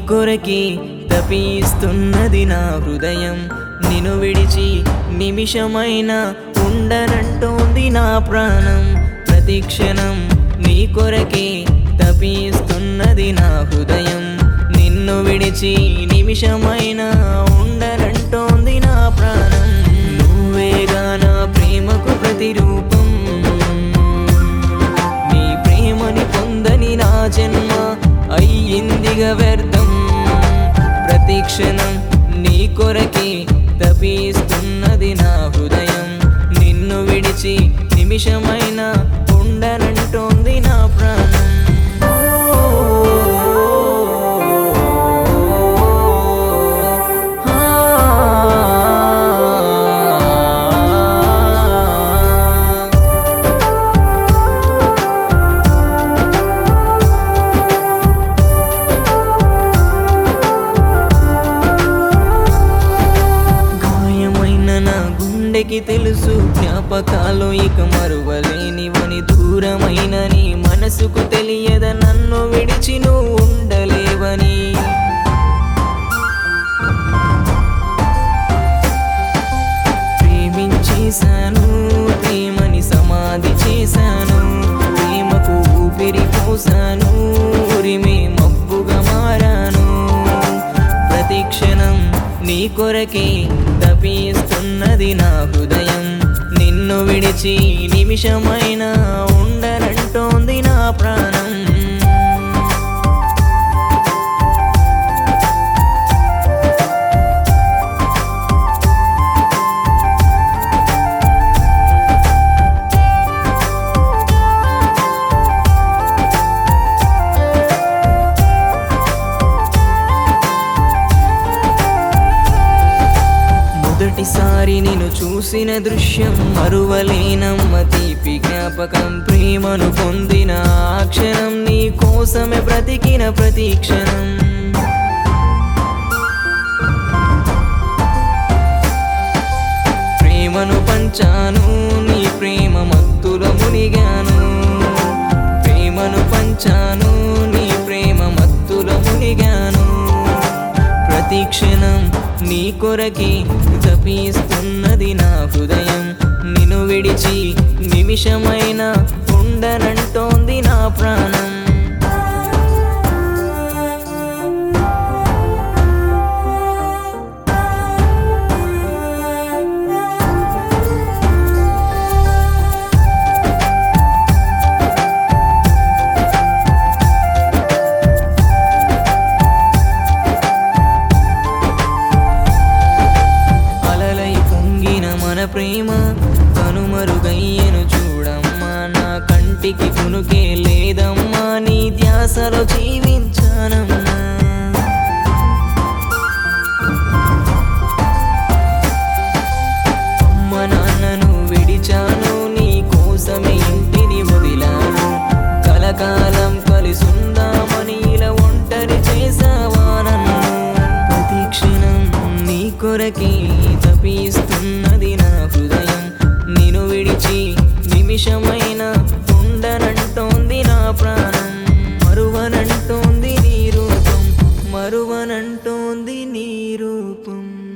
కొరకి తపిస్తున్నది నా హృదయం నిన్ను విడిచి నిమిషమైన ఉండనంటోంది నా ప్రాణం ప్రతి క్షణం నీ కొరకి తపిస్తున్నది నా హృదయం నిన్ను విడిచి నిమిషమైన ఉండనంటోంది నా ప్రాణం నువ్వేగా నా ప్రేమకు ప్రతిరూపం నీ ప్రేమని పొందని నా జన్మ అయ్యిందిగా వ్యర్థం ప్రతి క్షణం నీ కొరకి తపిస్తున్నది నా హృదయం నిన్ను విడిచి నిమిషమైన ఉండనంటోంది నా ప్రాణం గాయమైన నా గుండెకి తెలుసు జ్ఞాపకాలు ఇక మరువలేనివని దూరమైన నీ మనసుకు తెలియద నన్ను విడిచి నువ్వు ఉండలేవని ప్రేమించేశాను ప్రేమని సమాధి చేశాను ప్రేమకు ఊపిరి పోసాను ఉరిమే మబ్బుగా మారాను ప్రతి క్షణం నీ కొరకే తపిస్తున్నది నా హృదయం నిన్ను విడిచి నిమిషమైన ఉండనంటోంది నా ప్రాణం మొదటిసారి నేను చూసిన దృశ్యం మరువలేనమ్మ తీపి జ్ఞాపకం ప్రేమను పొందిన ఆ క్షణం నీ కోసమే బ్రతికిన ప్రతి క్షణం ప్రేమను పంచాను నీ ప్రేమ మత్తులో మునిగాను ప్రేమను పంచాను నీ ప్రేమ మత్తులో మునిగాను ప్రతి క్షణం నీ కొరకి తపిస్తున్నది నా హృదయం నిన్ను విడిచి నిమిషమైన ఉండనంటోంది నా ప్రాణం అలలై పొంగిన మన ప్రేమ కనుమరుగయ్యను చూడమ్మా నా కంటికి కునుకే లేదమ్మా నీ ధ్యాసలో జీవించానమ్మా అమ్మ నాన్నను విడిచాను నీ కోసమే ఇంటిని వదిలాను కలకాలం కలిసుందామని ఇలా ఒంటరి చేసావా నన్ను ప్రతి క్షణం నీ కొరకే తపిస్తున్నది నా హృదయం నిన్ను విడిచి నిమిషమైన ఉండనంటోంది నా ప్రాణం మరువనంటోంది నీ రూపం మరువనంటోంది నీ రూపం